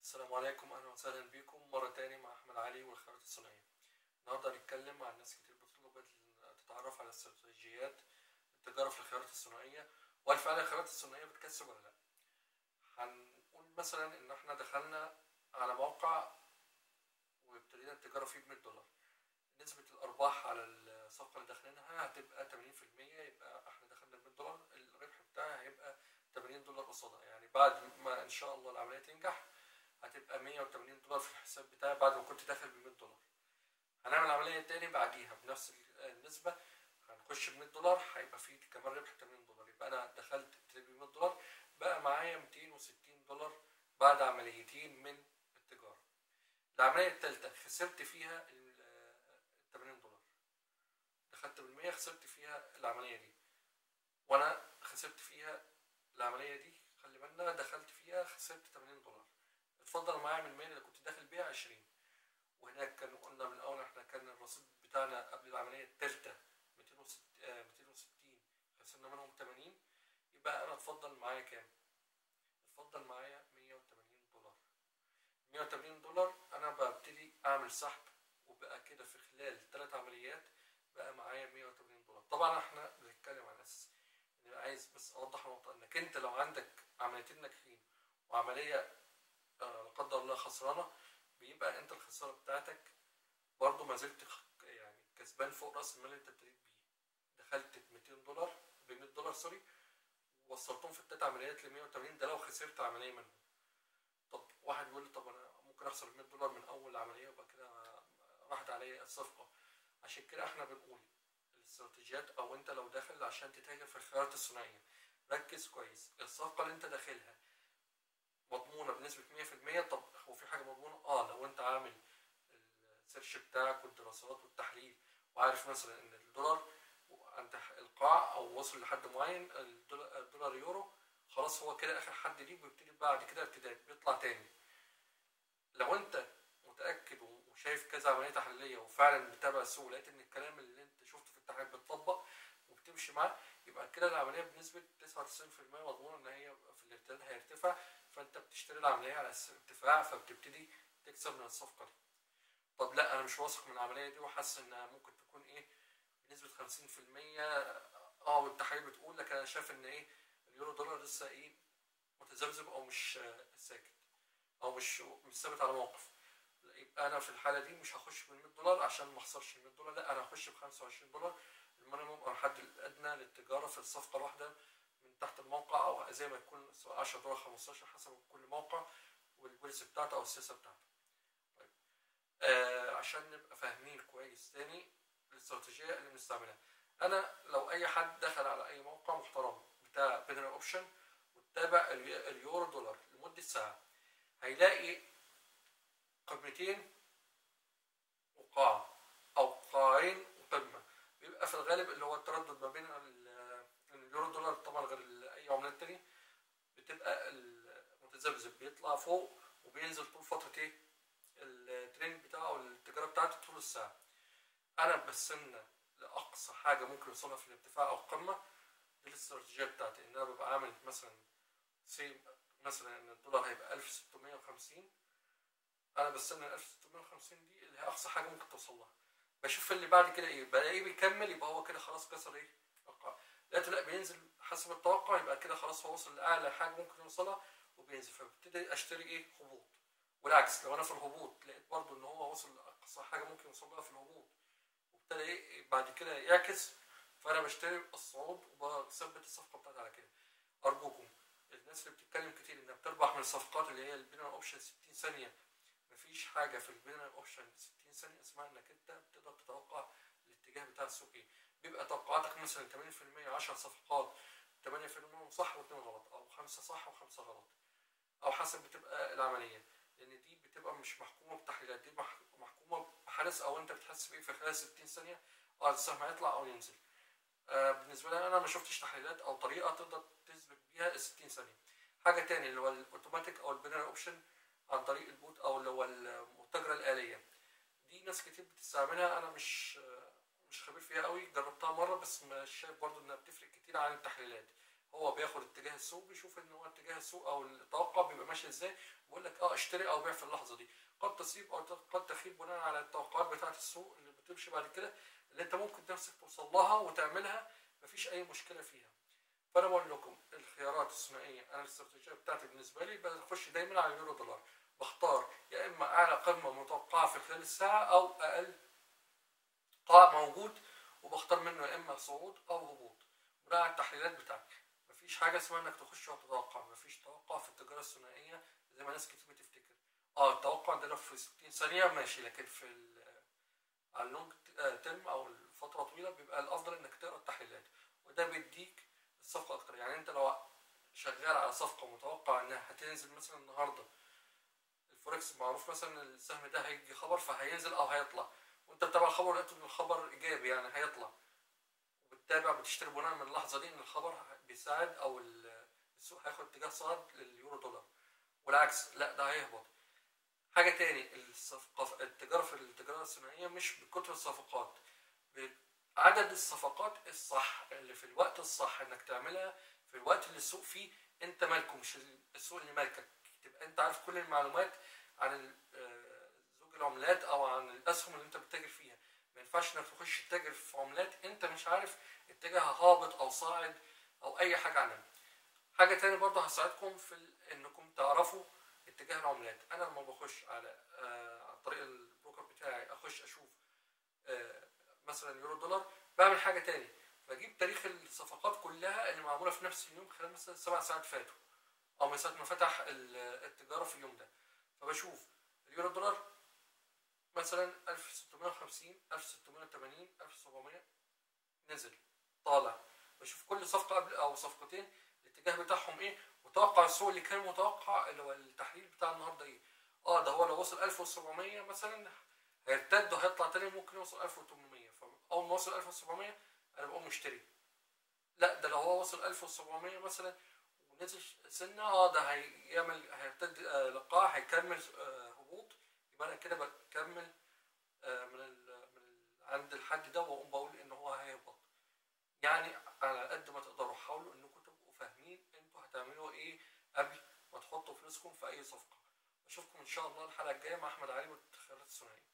السلام عليكم اهلا وسهلا بكم مره تاني مع احمد علي والخيارات الصناعيه النهارده هنتكلم عن ناس كتير بتطلب تتعرف على استراتيجيات التجاره في الخيارات الصناعيه وهل فعلا الخيارات الصناعيه بتكسب ولا لا هنقول مثلا ان احنا دخلنا على موقع وابتدينا التجاره فيه ب 100 دولار نسبه الارباح على الصفقه اللي داخلينها هتبقى 80% يبقى احنا دخلنا ب 100 دولار الربح بتاعها هيبقى 80 دولار قصادها يعني بعد ما ان شاء الله العمليه تنجح هتبقى 180 دولار في الحساب بتاعي بعد ما كنت داخل ب 100 دولار هنعمل عمليه تاني بعديها بنفس النسبه هنخش ب 100 دولار هيبقى في كمان ربح 80 دولار يبقى انا دخلت ابتديت ب 100 دولار بقى معايا 260 دولار بعد عمليتين من التجاره العمليه الثالثه خسرت فيها ال 80 دولار دخلت بال 100 خسرت فيها العمليه دي وانا خسرت فيها العمليه دي خلي بالنا دخلت فيها خسرت 80 دولار اتفضل معايا من المال اللي كنت داخل بيها 20 وهناك كان قلنا من الاول احنا كان الرصيد بتاعنا قبل العمليه الثالثه 260 خسرنا منهم 80 يبقى انا اتفضل معايا كام؟ اتفضل معايا 180 دولار 180 دولار انا ببتدي اعمل سحب وبقى كده في خلال ثلاث عمليات بقى معايا 180 دولار طبعا احنا بنتكلم على اساس ان عايز بس اوضح نقطه انك انت لو عندك عمليتين ناجحين وعمليه لا قدر الله خسرانه بيبقى انت الخساره بتاعتك برضه ما زلت يعني كسبان فوق راس المال اللي انت ابتديت بيه دخلت ب 200 دولار ب 100 دولار سوري وصلتهم في التلات عمليات ل 180 ده لو خسرت عمليه منهم طب واحد يقول لي طب انا ممكن اخسر 100 دولار من اول عمليه يبقى كده راحت عليا الصفقه عشان كده احنا بنقول الاستراتيجيات او انت لو داخل عشان تتاجر في الخيارات الصناعيه ركز كويس الصفقه اللي انت داخلها مضمونه بنسبه 100% طب هو في حاجه مضمونه اه لو انت عامل السيرش بتاعك والدراسات والتحليل وعارف مثلا ان الدولار عند القاع او وصل لحد معين الدولار يورو خلاص هو كده اخر حد ليه ويبتدي بعد كده ارتداد بيطلع تاني لو انت متاكد وشايف كذا عمليه تحليليه وفعلا متابع السوق لقيت ان الكلام اللي انت شفته في التحليل بتطبق وبتمشي معاه يبقى كده العمليه بنسبه 99% مضمونه ان هي في الارتداد هيرتفع فانت بتشتري العمليه على اساس ارتفاع فبتبتدي تكسب من الصفقه دي طب لا انا مش واثق من العمليه دي وحاسس انها ممكن تكون ايه بنسبه 50% اه والتحاليل بتقول لكن انا شايف ان ايه اليورو دولار لسه ايه متذبذب او مش ساكت او مش مش ثابت على موقف يبقى انا في الحاله دي مش هخش ب 100 دولار عشان ما اخسرش ال 100 دولار لا انا هخش ب 25 دولار المينيموم او الحد الادنى للتجاره في الصفقه الواحده من تحت الموقع او زي ما يكون سواء 10 دولار 15 حسب كل موقع والبوليسي بتاعته او السياسه بتاعته. طيب آه عشان نبقى فاهمين كويس تاني الاستراتيجيه اللي بنستعملها. انا لو اي حد دخل على اي موقع محترم بتاع بينر اوبشن وتابع اليورو دولار لمده ساعه هيلاقي قمتين وقاع او قاعين وقمه بيبقى في الغالب اللي هو التردد ما بين اليورو دولار طبعا غير اي عملات تانية بتبقى المتذبذب بيطلع فوق وبينزل طول فتره ايه الترند بتاعه التجاره بتاعته طول الساعه انا بستنى لاقصى حاجه ممكن يوصلها في الارتفاع او القمه دي الاستراتيجيه بتاعتي ان انا ببقى عامل مثلا سي مثلا ان الدولار هيبقى 1650 انا بستنى ال 1650 دي اللي هي اقصى حاجه ممكن توصل لها بشوف اللي بعد كده ايه بلاقيه بيكمل يبقى هو كده خلاص كسر ايه القاع لقيته لا بينزل حسب التوقع يبقى كده خلاص هو وصل لاعلى حاجه ممكن يوصلها وبينزل فببتدي اشتري ايه هبوط والعكس لو انا في الهبوط لقيت برضو ان هو وصل لاقصى حاجه ممكن يوصل لها في الهبوط وابتدى ايه بعد كده يعكس فانا بشتري الصعود وبثبت الصفقه بتاعتي على كده ارجوكم الناس اللي بتتكلم كتير انها بتربح من الصفقات اللي هي البينر اوبشن 60 ثانيه مفيش حاجه في البينر اوبشن 60 ثانيه اسمها انك انت بتقدر تتوقع الاتجاه بتاع السوق ايه بيبقى توقعاتك مثلا 80% 10 صفقات 8% منهم صح و2 غلط او 5 صح و5 غلط او حسب بتبقى العمليه لان دي بتبقى مش محكومه بتحليلات دي محكومه بحدث او انت بتحس بايه في خلال 60 ثانيه اه السهم هيطلع او ينزل آه بالنسبه لي انا ما شفتش تحليلات او طريقه تقدر تثبت بيها ال 60 ثانيه حاجه تاني اللي هو الاوتوماتيك او البينر اوبشن عن طريق البوت او اللي هو المتاجره الاليه دي ناس كتير بتستعملها انا مش مش خبير فيها قوي جربتها مره بس مش شايف برضو انها بتفرق كتير عن التحليلات هو بياخد اتجاه السوق بيشوف ان هو اتجاه السوق او التوقع بيبقى ماشي ازاي بيقول لك اه اشتري او بيع في اللحظه دي قد تصيب او قد تخيب بناء على التوقعات بتاعه السوق اللي بتمشي بعد كده اللي انت ممكن نفسك توصل لها وتعملها مفيش اي مشكله فيها فانا بقول لكم الخيارات الثنائيه انا الاستراتيجيه بتاعتي بالنسبه لي بخش دايما على اليورو دولار بختار يا اما اعلى قمه متوقعه في خلال الساعه او اقل قاع موجود وبختار منه يا اما صعود او هبوط بناء على التحليلات بتاعتي مفيش حاجه اسمها انك تخش وتتوقع مفيش توقع في التجاره الثنائيه زي ما ناس كتير بتفتكر اه التوقع ده لو في 60 ثانيه ماشي لكن في ال- على اللونج ترم او الفتره طويله بيبقى الافضل انك تقرا التحليلات وده بيديك الصفقه اكتر يعني انت لو شغال على صفقه متوقع انها هتنزل مثلا النهارده الفوركس معروف مثلا السهم ده هيجي خبر فهينزل او هيطلع وانت بتابع الخبر لقيت ان الخبر ايجابي يعني هيطلع وبتتابع بتشتري بناء من اللحظه دي ان الخبر بيساعد او ال- السوق هياخد اتجاه صاعد لليورو دولار والعكس لا ده هيهبط حاجه تاني الصفقه التجاره في التجاره الثنائيه مش بكتر الصفقات بعدد الصفقات الصح اللي في الوقت الصح انك تعملها في الوقت اللي السوق فيه انت مالكه مش السوق اللي مالكك تبقى انت عارف كل المعلومات عن ال- آه، زوج العملات او عن الاسهم اللي انت بتتاجر فيها ما ينفعش انك تخش تتاجر في عملات انت مش عارف اتجاهها هابط او صاعد او اي حاجه عنها حاجه تاني برضه هساعدكم في ال- انكم تعرفوا اتجاه العملات انا لما بخش على آه، عن طريق البروكر بتاعي اخش اشوف آه، مثلا يورو دولار بعمل حاجه تاني بجيب تاريخ الصفقات كلها اللي معموله في نفس اليوم خلال مثلا سبع ساعات فاتوا او من ساعه ما فتح ال- التجاره في اليوم ده فبشوف اليورو دولار مثلا 1650 1680 1700 نزل طالع بشوف كل صفقه قبل او صفقتين الاتجاه بتاعهم ايه وتوقع السوق اللي كان متوقع اللي هو التحليل بتاع النهارده ايه اه ده هو لو وصل 1700 مثلا هيرتد وهيطلع تاني ممكن يوصل 1800 فاول ما وصل 1700 انا بقوم مشتري لا ده لو هو وصل 1700 مثلا ونزل سنه اه ده هيعمل هيرتد آه لقاع هيكمل آه هبوط يبقى انا كده بكمل آه من ال من ال عند الحد ده واقوم بقول ان هو هيهبط يعني على قد ما تقدروا حاولوا انكم تبقوا فاهمين انتوا هتعملوا ايه قبل ما تحطوا فلوسكم في اي صفقه اشوفكم ان شاء الله الحلقه الجايه مع احمد علي والخيارات الثنائيه